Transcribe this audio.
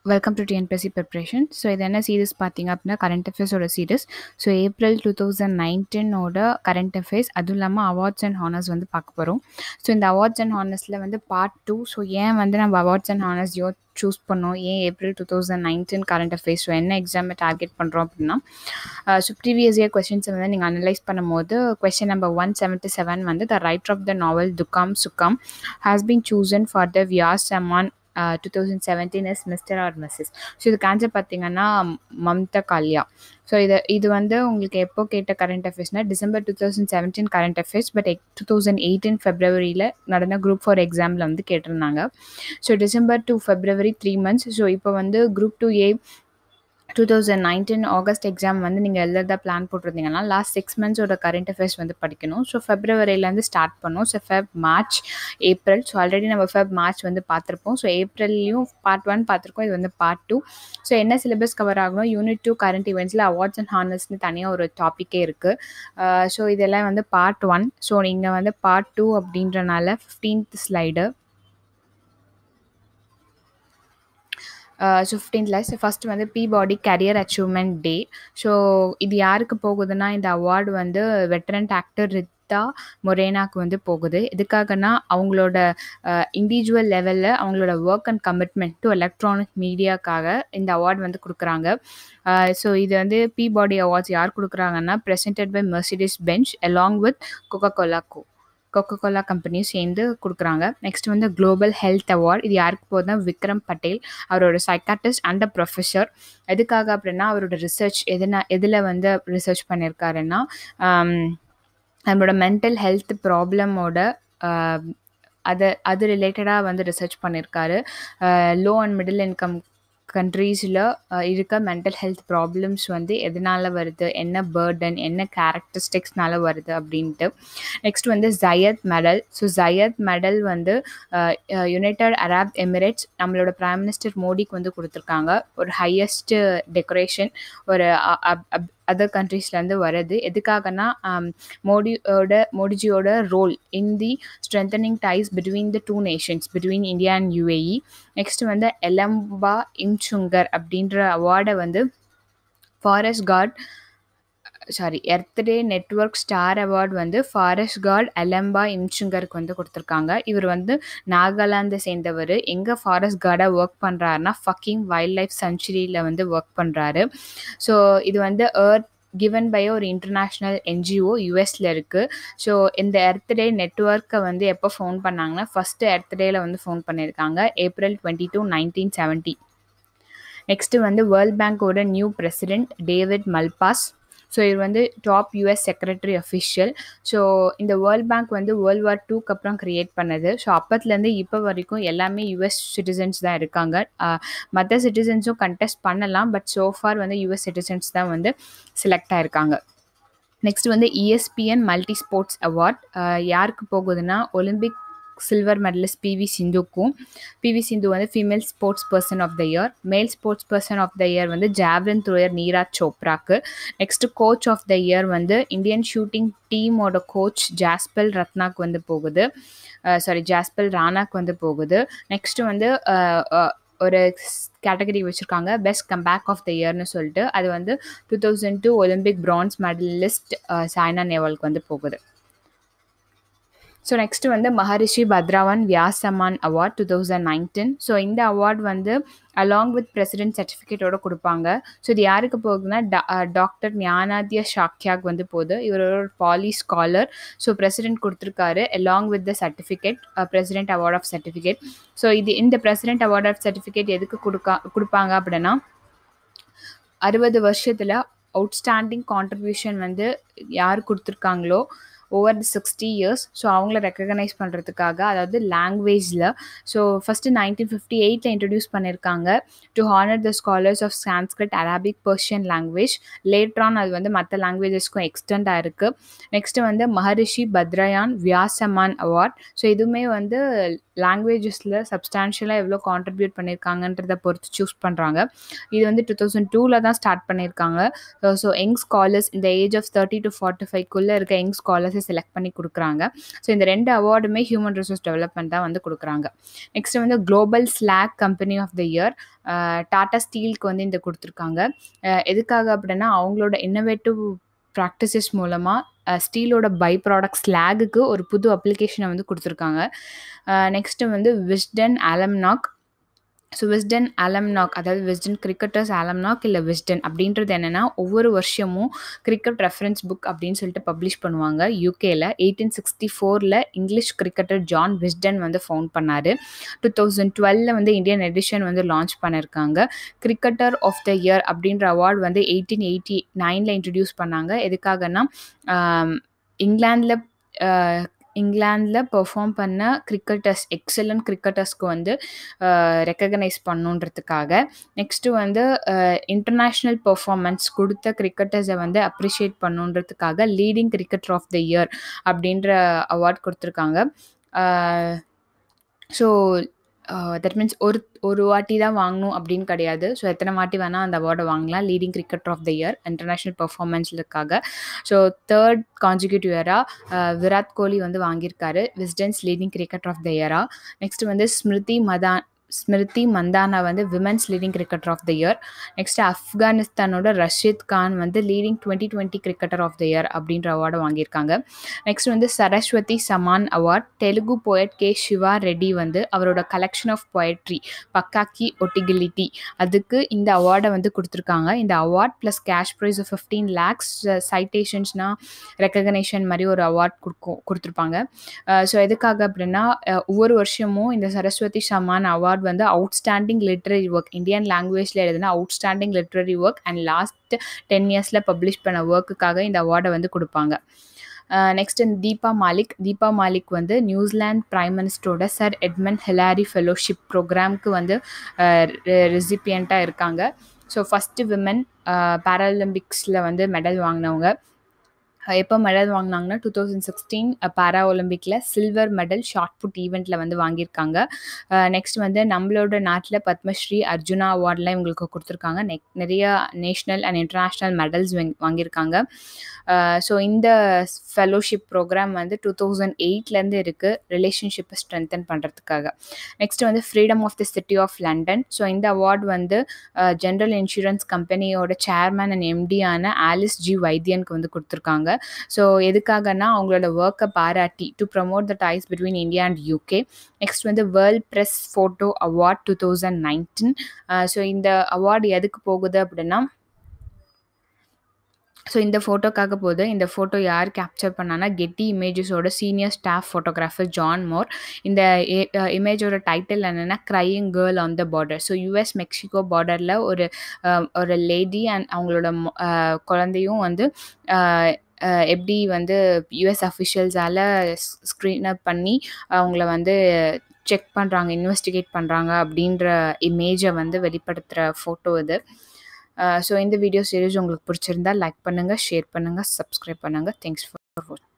welcome to TNPSC preparation so இது என்ன series பார்த்தீங்க அப்படின்னா கரண்ட் அஃபேர்ஸோட series so April two thousand நைன்டீனோட கரண்ட் அஃபேர்ஸ் அதுவும் இல்லாமல் அவார்ட்ஸ் அண்ட் ஹானர்ஸ் வந்து பார்க்க போகிறோம் ஸோ இந்த அவார்ட்ஸ் அண்ட் ஹானர்ஸில் வந்து பார்ட் டூ ஸோ ஏன் வந்து நம்ம அவார்ட்ஸ் அண்ட் ஹானர்ஸ் யோ சூஸ் பண்ணோம் ஏன் April two thousand nineteen current affairs so என்ன எக்ஸாமை டார்கெட் பண்ணுறோம் அப்படின்னா ஸோ ப்ரீவியஸ் இயர் கொஸ்டின்ஸை வந்து நீங்கள் அனலைஸ் பண்ணும்போது question number one seventy seven வந்து the writer of the novel Dukkham Sukkham has been chosen for the Vyas Samman two thousand seventeen is Mr or Mrs so இது answer பார்த்தீங்கன்னா மம்தா காலியா ஸோ இது இது வந்து உங்களுக்கு எப்போ கேட்ட கரண்ட் அஃபேர்ஸ்னால் December two thousand seventeen current affairs but two thousand eighteen ஃபெப்ரவரியில் நடந்த குரூப் ஃபோர் எக்ஸாமில் வந்து கேட்டிருந்தாங்க so December to February three months so இப்போ வந்து group two A two thousand nineteen August exam வந்து நீங்கள் எழுத பிளான் போட்டிருந்தீங்கன்னா லாஸ்ட் சிக்ஸ் மந்த்ஸோட கரண்ட் அஃபேர்ஸ் வந்து படிக்கணும் ஸோ ஃபெப்ரவரியிலேருந்து ஸ்டார்ட் பண்ணோம் so Feb March April so already நம்ம ஃபெப் மார்ச் வந்து பார்த்துருப்போம் ஸோ ஏப்ரல்லையும் பார்ட் ஒன் பார்த்துருக்கோம் இது வந்து பார்ட் டூ ஸோ என்ன சிலபஸ் கவர் ஆகணும் யூனிட் டூ கரண்ட் இவெண்ட்ஸில் அவார்ட்ஸ் அண்ட் ஹானர்ஸ்னு தனியாக ஒரு டாப்பிக்கே இருக்குது ஸோ இதெல்லாம் வந்து பார்ட் ஒன் ஸோ நீங்கள் வந்து பார்ட் டூ அப்படின்றனால ஃபிஃப்டீன்த் ஸ்லைடு ஸோ ஃபிஃப்டீன்த்தில் ஸோ ஃபஸ்ட்டு வந்து பி பாடி கரியர் அச்சீவ்மெண்ட் டே ஸோ இது யாருக்கு போகுதுன்னா இந்த அவார்டு வந்து வெட்டரண்ட் ஆக்டர் ரித்தா மொரேனாக்கு வந்து போகுது எதுக்காகனா அவங்களோட இண்டிவிஜுவல் லெவலில் அவங்களோட work and commitment to electronic மீடியாக்காக இந்த அவார்டு வந்து கொடுக்குறாங்க ஸோ இது வந்து பி பாடி அவார்ட்ஸ் யார் கொடுக்குறாங்கன்னா presented by Mercedes Benz along with Coca Cola கோ கொக்கோ கோலா கம்பெனியும் சேர்ந்து கொடுக்குறாங்க நெக்ஸ்ட் வந்து குளோபல் ஹெல்த் அவார்ட் இது யாருக்கு போகுதுன்னா விக்ரம் பட்டேல் அவரோட சைக்காட்டிஸ்ட் அண்ட் ப்ரொஃபஸர் எதுக்காக அப்படின்னா அவரோட ரிசர்ச் எதுனா எதில் வந்து ரிசர்ச் பண்ணியிருக்காருன்னா நம்மளோட மென்டல் ஹெல்த் ப்ராப்ளமோட அதை அது ரிலேட்டடாக வந்து ரிசர்ச் பண்ணியிருக்காரு லோ அண்ட் மிடில் இன்கம் கண்ட்ரீஸில் இருக்க மென்டல் ஹெல்த் ப்ராப்ளம்ஸ் வந்து எதனால் வருது என்ன பேர்டன் என்ன கேரக்டரிஸ்டிக்ஸ்னால வருது அப்படின்ட்டு நெக்ஸ்ட் வந்து Zayed medal so Zayed medal வந்து யுனைடட் அரப் எமிரேட்ஸ் நம்மளோட ப்ரைம் மினிஸ்டர் மோடிக்கு வந்து கொடுத்துருக்காங்க ஒரு ஹையஸ்ட் டெக்கரேஷன் ஒரு அதர் கண்ட்ரீஸ்லேருந்து வருது எதுக்காகனா மோடியோட மோடிஜியோட role in the strengthening ties between the two nations between India and UAE next வந்து எலம்பா இம்சுங்கர் அப்படின்ற அவார்டை வந்து forest guard sorry earth day network star award வந்து ஃபாரஸ்ட் கார்டு அலம்பா இம்சுங்கருக்கு வந்து கொடுத்துருக்காங்க இவர் வந்து நாகாலாந்தை சேர்ந்தவர் எங்கே ஃபாரஸ்ட் கார்டாக ஒர்க் பண்ணுறாருனா ஃபக்கிங் வைல்ட் லைஃப் சென்ச்சுரியில் வந்து ஒர்க் பண்ணுறாரு ஸோ இது வந்து ஏர்த் கிவன் பை ஒரு இன்டர்நேஷ்னல் என்ஜிஓ யூஎஸில் இருக்குது ஸோ இந்த எர்த் டே நெட்ஒர்க்கை வந்து எப்போ ஃபோன் பண்ணாங்கன்னா ஃபஸ்ட்டு எர்த் டேயில் வந்து ஃபோன் பண்ணியிருக்காங்க April twenty two nineteen seventy next வந்து வேர்ல்ட் பேங்க்கோட new president David Malpass so இது வந்து top US secretary official so இந்த வேர்ல்ட் பேங்க் வந்து வேர்ல்ட் வார் டூக்கு அப்புறம் க்ரியேட் பண்ணது ஸோ அப்பத்துலேருந்து இப்போ வரைக்கும் எல்லாமே யூஎஸ் சிட்டிசன்ஸ் தான் இருக்காங்க மற்ற சிட்டிசன்ஸும் கண்டெஸ்ட் பண்ணலாம் பட் சோஃபார் வந்து யூஎஸ் சிட்டிசன்ஸ் தான் வந்து செலக்ட் ஆயிருக்காங்க நெக்ஸ்ட் வந்து இஎஸ்பிஎன் மல்டி ஸ்போர்ட்ஸ் அவார்ட் யாருக்கு போகுதுன்னா ஒலிம்பிக் சில்வர் மெடலிஸ்ட் பிவி சிந்துக்கும் பிவி சிந்து வந்து female sports person of the year male sports person of the year வந்து ஜாவ்லின் த்ரோயர் நீராஜ் சோப்ராக்கு next coach of the year வந்து இந்தியன் ஷூட்டிங் டீமோட கோச் ஜாஸ்பல் ரத்னாக்கு வந்து போகுது சாரி ஜாஸ்பல் ரானாக்கு வந்து போகுது நெக்ஸ்ட் வந்து ஒரு கேட்டகரி வச்சுருக்காங்க பெஸ்ட் கம்பேக் ஆஃப் த இயர்னு சொல்லிட்டு அது வந்து two thousand two Olympic bronze medalist Saina நேவாலுக்கு வந்து போகுது ஸோ நெக்ஸ்ட் வந்து Maharishi Badrayan Vyas Samman award two thousand nineteen so இந்த அவார்ட் வந்து அலாங் வித் பிரசிடென்ட் சர்டிஃபிகேட்டோட கொடுப்பாங்க ஸோ இது யாருக்கு போகுதுன்னா டாக்டர் ஞானாதிய ஷாக்கியாக் வந்து போகுது இவர் ஒரு பாலி ஸ்காலர் ஸோ பிரசிடென்ட் கொடுத்துருக்காரு along with the certificate president award of certificate so இது இந்த பிரசிடென்ட் அவார்ட் ஆஃப் சர்டிஃபிகேட் எதுக்கு கொடுக்கா கொடுப்பாங்க அப்படின்னா அறுபது வருஷத்தில் அவுட்ஸ்டாண்டிங் கான்ட்ரிபியூஷன் வந்து யார் கொடுத்துருக்காங்களோ over the sixty years so அவங்கள ரெக்கக்னைஸ் பண்ணுறதுக்காக அதாவது லாங்குவேஜில் ஸோ ஃபஸ்ட்டு நைன்டீன் ஃபிஃப்டி எயிட்டில் இன்ட்ரடியூஸ் பண்ணியிருக்காங்க to honour the scholars of Sanskrit Arabic Persian language later on அது வந்து மற்ற லாங்குவேஜஸ்க்கும் எக்ஸ்டெண்ட் ஆயிருக்கு நெக்ஸ்ட்டு வந்து மகரிஷி பத்ரயான் வியாசமான் அவார்ட் ஸோ இதுவுமே வந்து லாங்குவேஜஸில் சப்ஸ்டான்ஷியலாக எவ்வளோ கான்ட்ரிபியூட் பண்ணியிருக்காங்கன்றத பொறுத்து சூஸ் பண்ணுறாங்க இது வந்து டூ தௌசண்ட் டூவில் தான் ஸ்டார்ட் பண்ணியிருக்காங்க ஸோ யங் ஸ்காலர்ஸ் இந்த age of thirty to forty ஃபைவ்க்குள்ளே இருக்க யங் ஸ்காலர்ஸை செலக்ட் பண்ணி கொடுக்குறாங்க ஸோ இந்த ரெண்டு அவார்டுமே ஹியூமன் ரிசோர்ஸ் டெவலப்மெண்ட் தான் வந்து கொடுக்குறாங்க நெக்ஸ்ட் வந்து global slag company of the year Tata ஸ்டீலுக்கு வந்து இந்த கொடுத்துருக்காங்க எதுக்காக அப்படின்னா அவங்களோட இன்னோவேட்டிவ் ப்ராக்டிசஸ் மூலமாக ஸ்டீலோட பை ப்ராடக்ட் ஸ்லாகுக்கு ஒரு புது அப்ளிகேஷனை வந்து கொடுத்துருக்காங்க நெக்ஸ்ட்டு வந்து Wisden almanack so Wisden almanack அதாவது விஸ்டன் கிரிக்கெட்டர்ஸ் அலம்னாக் இல்லை விஸ்டன் அப்படின்றது என்னென்னா ஒவ்வொரு வருஷமும் கிரிக்கெட் ரெஃபரன்ஸ் புக் அப்படின்னு சொல்லிட்டு பப்ளிஷ் பண்ணுவாங்க யூகேல எயிட்டீன் சிக்ஸ்டி ஃபோரில் இங்கிலீஷ் கிரிக்கெட்டர் ஜான் விஸ்டன் வந்து ஃபவுண்ட் பண்ணார் டூ தௌசண்ட் டுவெலில் வந்து இந்தியன் எடிஷன் வந்து லான்ச் பண்ணியிருக்காங்க கிரிக்கெட்டர் ஆஃப் த இயர் அப்படின்ற அவார்டு வந்து எயிட்டீன் எயிட்டி நைனில் இன்ட்ரடியூஸ் பண்ணாங்க எதுக்காகனா இங்கிலாந்தில் இங்கிலாந்தில் பெர்ஃபார்ம் பண்ண கிரிக்கெட்டர்ஸ் எக்ஸலண்ட் கிரிக்கெட்டர்ஸ்க்கு வந்து ரெக்கக்னைஸ் பண்ணுன்றதுக்காக நெக்ஸ்ட்டு வந்து இன்டர்நேஷ்னல் பெர்ஃபார்மன்ஸ் கொடுத்த கிரிக்கெட்டர்ஸை வந்து அப்ரிஷியேட் பண்ணுன்றதுக்காக leading cricketer of the year அப்படின்ற அவார்ட் கொடுத்துருக்காங்க ஸோ தட் மீன்ஸ் ஒரு ஒரு வாட்டி தான் வாங்கணும் அப்படின்னு கிடையாது ஸோ எத்தனை வாட்டி வேணால் அந்த அவார்டை வாங்கலாம் leading cricketer of the year international பர்ஃபார்மன்ஸ்லுக்காக ஸோ தேர்ட் கான்சிக்யூட்டிவ் இயராக விராட் கோலி வந்து வாங்கியிருக்காரு Wisden's leading cricketer of the இயராக நெக்ஸ்ட் வந்து ஸ்மிருதி மதான் ஸ்மிருதி மந்தானா வந்து women's leading cricketer of the year next ஆப்கானிஸ்தானோட ரஷீத் கான் வந்து leading twenty twenty cricketer of the year அப்படின்ற அவார்டை வாங்கியிருக்காங்க நெக்ஸ்ட் வந்து Saraswati Samman award Telugu poet K Shiva Reddy வந்து அவரோட கலெக்ஷன் ஆஃப் பொயட்ரி பக்காக்கி ஒட்டிகிலிட்டி அதுக்கு இந்த அவார்டை வந்து கொடுத்துருக்காங்க இந்த award plus cash prize of fifteen lakhs சைட்டேஷன்ஸ்னா ரெக்கக்னேஷன் மாதிரி ஒரு அவார்ட் கொடுக்கும் கொடுத்துருப்பாங்க ஸோ எதுக்காக அப்படின்னா ஒவ்வொரு வருஷமும் இந்த சரஸ்வதி சமான் அவார்ட் வந்து அவுட்ஸ்டாண்டிங் லிட்ரரி ஒர்க் இந்தியன் லாங்குவேஜில் எழுதுனா outstanding literary work and last ten இயர்ஸில் பப்ளிஷ் பண்ண ஒர்க்குக்காக இந்த அவார்டை வந்து கொடுப்பாங்க நெக்ஸ்ட் தீபா மாலிக் தீபா மாலிக் வந்து நியூசிலாந்து பிரைம் மினிஸ்டரோட சர் எட்மண்ட் ஹிலாரி ஃபெலோஷிப் ப்ரோக்ராம்க்கு வந்து ரெசிபியண்ட்டாக இருக்காங்க ஸோ ஃபஸ்ட்டு விமன் பேராலிம்பிக்ஸில் வந்து மெடல் வாங்கினவங்க எப்போ மெடல் வாங்கினாங்கன்னா டூ தௌசண்ட் சிக்ஸ்டீன் பாரா ஒலிம்பிக்கில் சில்வர் மெடல் ஷார்ட் புட் ஈவெண்ட்டில் வந்து வாங்கியிருக்காங்க நெக்ஸ்ட் வந்து நம்மளோட நாட்டில் பத்மஸ்ரீ அர்ஜுனா அவார்ட்லாம் இவங்களுக்கு கொடுத்துருக்காங்க நெக் நிறைய நேஷ்னல் அண்ட் இன்டர்நேஷ்னல் மெடல்ஸ் வாங்கியிருக்காங்க ஸோ இந்த ஃபெலோஷிப் ப்ரோக்ராம் வந்து டூ தௌசண்ட் எயிட்லேருந்து இருக்குது ரிலேஷன்ஷிப்பை ஸ்ட்ரென்தன் பண்ணுறதுக்காக நெக்ஸ்ட் வந்து freedom of the city of London so இந்த அவார்டு வந்து ஜென்ரல் இன்சூரன்ஸ் கம்பெனியோட சேர்மேன் அண்ட் எம்டியான ஆலிஸ் ஜி வைத்தியனுக்கு வந்து கொடுத்துருக்காங்க ஸோ எதுக்காகனா அவங்களோட ஒர்க்கை பாராட்டி to promote the ties between India and UK next வந்து world press photo award two thousand nineteen so இந்த அவார்டு எதுக்கு போகுது அப்படின்னா ஸோ இந்த ஃபோட்டோக்காக போகுது இந்த ஃபோட்டோ யார் கேப்சர் பண்ணான்னா கெட்டி இமேஜஸோட senior staff photographer John Moore இந்த இமேஜோட டைட்டில் என்னென்னா crying girl on the border so US Mexico பார்டரில் ஒரு ஒரு லேடி அண்ட் அவங்களோட குழந்தையும் வந்து எப்படி வந்து யுஎஸ் அஃபிஷியல்ஸால் ஸ்க்ரீன் அப் பண்ணி அவங்கள வந்து செக் பண்ணுறாங்க இன்வெஸ்டிகேட் பண்ணுறாங்க அப்படின்ற இமேஜை வந்து வெளிப்படுத்துகிற ஃபோட்டோ இது ஸோ இந்த வீடியோ சீரிஸ் உங்களுக்கு பிடிச்சிருந்தா லைக் பண்ணுங்கள் ஷேர் பண்ணுங்கள் சப்ஸ்கிரைப் பண்ணுங்கள் தேங்க்ஸ் ஃபார் வாட்ச்